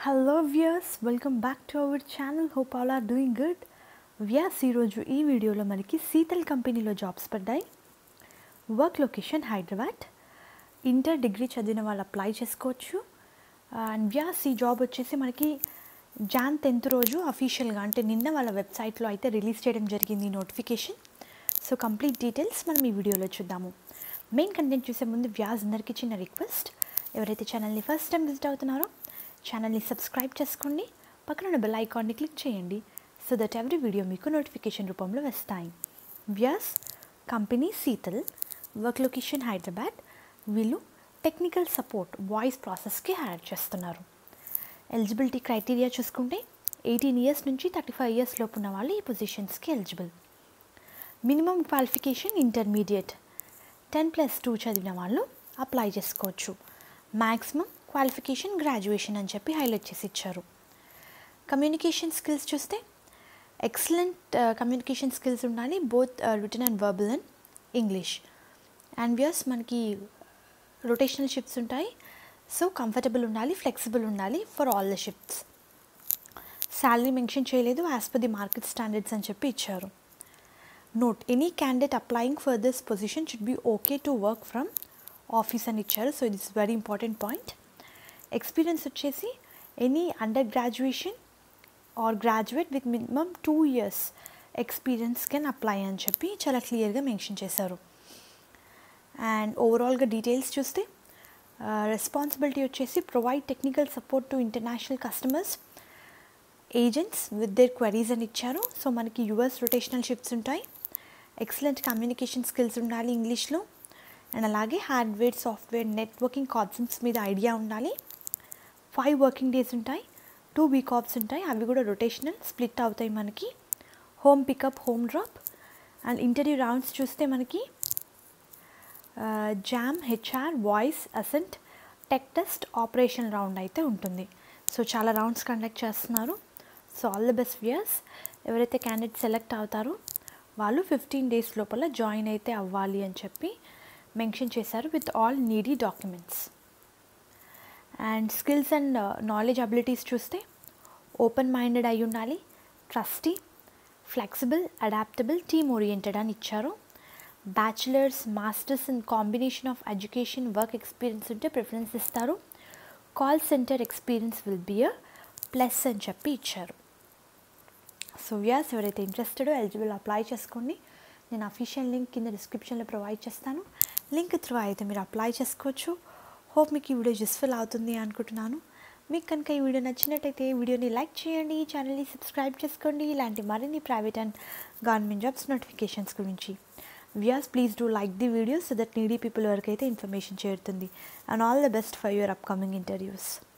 hello viewers welcome back to our channel hope all are doing good guys ఈరోజు ఈ వీడియోలో మనకి శీతల్ కంపెనీలో జాబ్స్ పడ్డాయి work location Hyderabad inter degree చదివిన వాళ్ళు అప్లై చేసుకోవచ్చు అండ్ వ్యాస్ ఈ జాబ్ వచ్చేసి మనకి జాన్ టెన్త్ రోజు అఫీషియల్గా అంటే నిన్న వాళ్ళ వెబ్సైట్లో అయితే రిలీజ్ చేయడం జరిగింది ఈ నోటిఫికేషన్ సో కంప్లీట్ డీటెయిల్స్ మనం ఈ వీడియోలో చూద్దాము మెయిన్ కంటెంట్ చూసే ముందు వ్యాస్ అందరికీ చిన్న రిక్వెస్ట్ ఎవరైతే ఛానల్ని ఫస్ట్ టైం విజిట్ అవుతున్నారో ఛానల్ని సబ్స్క్రైబ్ చేసుకోండి పక్కన ఉన్న బెల్ ఐకాన్ని క్లిక్ చేయండి సో దట్ ఎవ్రీ వీడియో మీకు నోటిఫికేషన్ రూపంలో వస్తాయి guys company Sheetal work location Hyderabad వీళ్ళు టెక్నికల్ సపోర్ట్ వాయిస్ ప్రాసెస్కి హైర్ చేస్తున్నారు ఎలిజిబిలిటీ క్రైటీరియా చూసుకుంటే ఎయిటీన్ ఇయర్స్ నుంచి థర్టీ ఫైవ్ ఇయర్స్ లోపు ఉన్న వాళ్ళు ఈ పొజిషన్స్కి eligible minimum qualification intermediate ten plus two చదివిన వాళ్ళు అప్లై చేసుకోవచ్చు మ్యాక్సిమం క్వాలిఫికేషన్ గ్రాడ్యుయేషన్ అని చెప్పి హైలైట్ చేసి ఇచ్చారు కమ్యూనికేషన్ స్కిల్స్ చూస్తే ఎక్సలెంట్ కమ్యూనికేషన్ స్కిల్స్ ఉండాలి both written and verbal and English and viewers మనకి రొటేషనల్ షిఫ్ట్స్ ఉంటాయి సో కంఫర్టబుల్ ఉండాలి ఫ్లెక్సిబుల్ ఉండాలి for all the shifts salary mention చేయలేదు as per the market standards అని చెప్పి ఇచ్చారు note any candidate applying for this position should be okay to work from office అని ఇచ్చారు so it is very important point experience వచ్చేసి any under graduation are graduate with minimum two years experience can apply అని చెప్పి చాలా క్లియర్గా mention చేశారు and ఓవరాల్గా details చూస్తే రెస్పాన్సిబిలిటీ వచ్చేసి provide technical support to international customers agents with their queries అని ఇచ్చారు సో మనకి యుఎస్ రొటేషనల్ షిఫ్ట్స్ ఉంటాయి ఎక్సలెంట్ కమ్యూనికేషన్ స్కిల్స్ ఉండాలి ఇంగ్లీష్లో అండ్ అలాగే హార్డ్వేర్ సాఫ్ట్వేర్ నెట్వర్కింగ్ కాన్సెప్ట్స్ మీద ఐడియా ఉండాలి ఫైవ్ వర్కింగ్ డేస్ ఉంటాయి టూ వీక్ ఆఫ్స్ ఉంటాయి అవి కూడా రొటేషనల్ స్ప్లిట్ అవుతాయి మనకి home pickup home drop and interview rounds చూస్తే మనకి జామ్ HR voice assessment tech test operation round అయితే ఉంటుంది సో చాలా రౌండ్స్ కండక్ట్ చేస్తున్నారు so all the best viewers ఎవరైతే క్యాండిడేట్ సెలెక్ట్ అవుతారో వాళ్ళు ఫిఫ్టీన్ డేస్ లోపల జాయిన్ అయితే అవ్వాలి అని చెప్పి మెన్షన్ చేశారు with all needy documents and skills and knowledge abilities చూస్తే ఓపెన్ మైండెడ్ అయి ఉండాలి trusty flexible adaptable team oriented అని ఇచ్చారు bachelors masters in combination of education work experience ఉంటే ప్రిఫరెన్స్ ఇస్తారు call centre experience will be a plus అని చెప్పి ఇచ్చారు సో వ్యాస్ ఎవరైతే ఇంట్రెస్టెడో ఎలిజిబుల్ అప్లై చేసుకోండి నేను అఫీషియల్ లింక్ కింద డిస్క్రిప్షన్లో ప్రొవైడ్ చేస్తాను లింక్ త్రూ అయితే మీరు అప్లై చేసుకోవచ్చు హోప్ మీకు ఈ వీడియో యూస్ఫుల్ అవుతుంది అనుకుంటున్నాను మీకు కనుక ఈ వీడియో నచ్చినట్టయితే వీడియోని లైక్ చేయండి ఛానల్ని సబ్స్క్రైబ్ చేసుకోండి ఇలాంటి మరిన్ని private and government jobs notifications గురించి guys please do like the video so that needy people వరకు అయితే ఇన్ఫర్మేషన్ చేరుతుంది and all the best for your upcoming interviews